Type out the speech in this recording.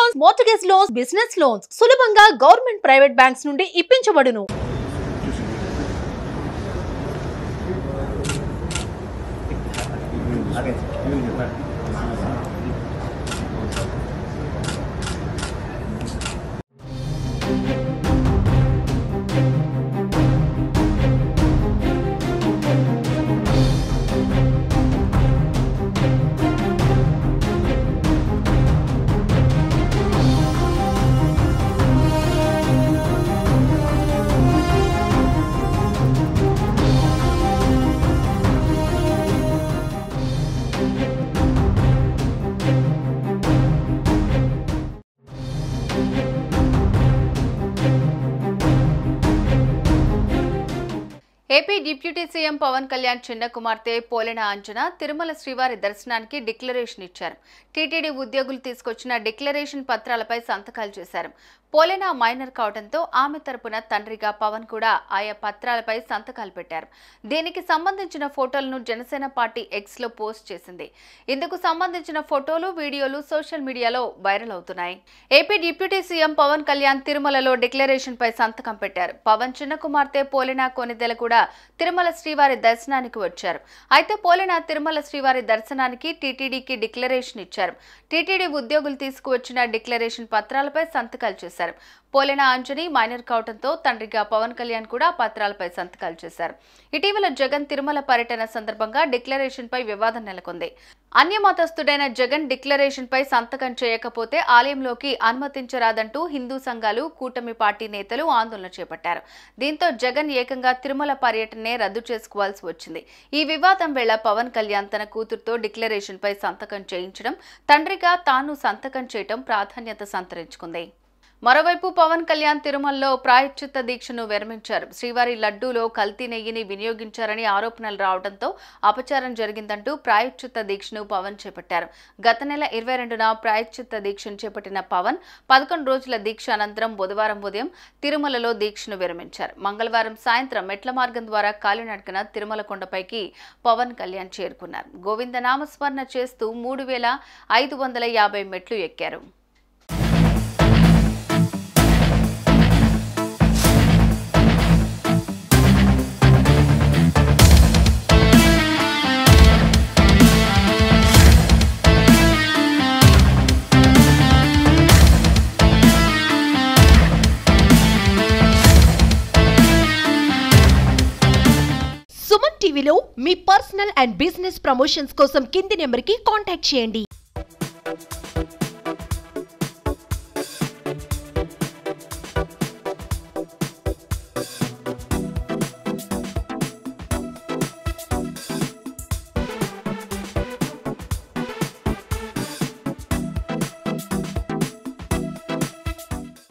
loans mortgage loans business loans సులభంగా government private banks నుండి ఇప్పించబడును AP deputy CM Pawan Kalyan చిన్న కుమార్తె పోలెన అంజన తిరుమల శ్రీవారి దర్శనానికి డిక్లరేషన్ ఇచ్చారు టీటీడీ ఉద్యోగులు తీసుకొచ్చిన డిక్లరేషన్ పత్రాలపై సంతకాలు చేశారు పోలెన మైనర్ కావడంతో ఆమె తరపున తండ్రిగా పవన్ కూడా ఆయా పత్రాలపై సంతకాలు పెట్టారు దీనికి సంబంధించిన ఫోటోలను జనసేన పార్టీ ఎక్స్ లో పోస్ట్ చేసింది ఇందుకు సంబంధించిన ఫోటోలు వీడియోలు సోషల్ మీడియాలో వైరల్ అవుతున్నాయి AP deputy CM Pawan Kalyan తిరుమలలో డిక్లరేషన్ పై సంతకం పెట్టారు పవన్ చిన్న కుమార్తె పోలెన కొనిదెల కూడా తిరుమల శ్రీవారి దర్శనానికి వచ్చారు అయితే పోలెన తిరుమల శ్రీవారి దర్శనానికి టీటీడీకి డిక్లరేషన్ ఇచ్చారు టీటీడీ ఉద్యోగులు తీసుకువచ్చిన డిక్లరేషన్ పత్రాలపై సంతకాలు చేశారు పోలెన అంజని మైనర్ కావడంతో తండ్రిగా పవన్ కళ్యాణ్ కూడా పత్రాలపై సంతకాలు చేశారు ఇటీవల జగన్ తిరుమల పర్యటన సందర్భంగా డిక్లరేషన్ పై వివాదం నెలకొంది అన్యమతస్థుడైన జగన్ డిక్లరేషన్ పై సంతకం చేయకపోతే ఆలయంలోకి అనుమతించరాదంటూ హిందూ సంఘాలు కూటమి పార్టీ నేతలు ఆందోళన చేపట్టారు దీంతో జగన్ ఏకంగా తిరుమల పర్యటనే రద్దు చేసుకోవాల్సి వచ్చింది ఈ వివాదం వేళ పవన్ కళ్యాణ్ తన కూతురుతో డిక్లరేషన్ పై సంతకం చేయించడం తండ్రిగా తాను సంతకం చేయటం ప్రాధాన్యత సంతరించుకుంది మరోవైపు పవన్ కళ్యాణ్ తిరుమలలో ప్రాయశ్చిత్త దీక్షను విరమించారు శ్రీవారి లడ్డూలో కల్తీ నెయ్యిని వినియోగించారని ఆరోపణలు రావడంతో అపచారం జరిగిందంటూ ప్రాయశ్చిత్త దీక్షను పవన్ చేపట్టారు గత నెల ఇరవై రెండున ప్రాయశ్చిత్త దీక్షను చేపట్టిన పవన్ పదకొండు రోజుల దీక్ష అనంతరం బుధవారం ఉదయం తిరుమలలో దీక్షను విరమించారు మంగళవారం సాయంత్రం మెట్ల మార్గం ద్వారా కాలినడకన తిరుమల కొండపైకి పవన్ కళ్యాణ్ చేరుకున్నారు గోవింద నామస్మరణ చేస్తూ మూడు వేల ఐదు వందల యాభై మెట్లు ఎక్కారు సుమన్ టీవీలో మీ పర్సనల్ అండ్ బిజినెస్ ప్రమోషన్స్ కోసం కింది నెంబర్కి కాంటాక్ట్ చేయండి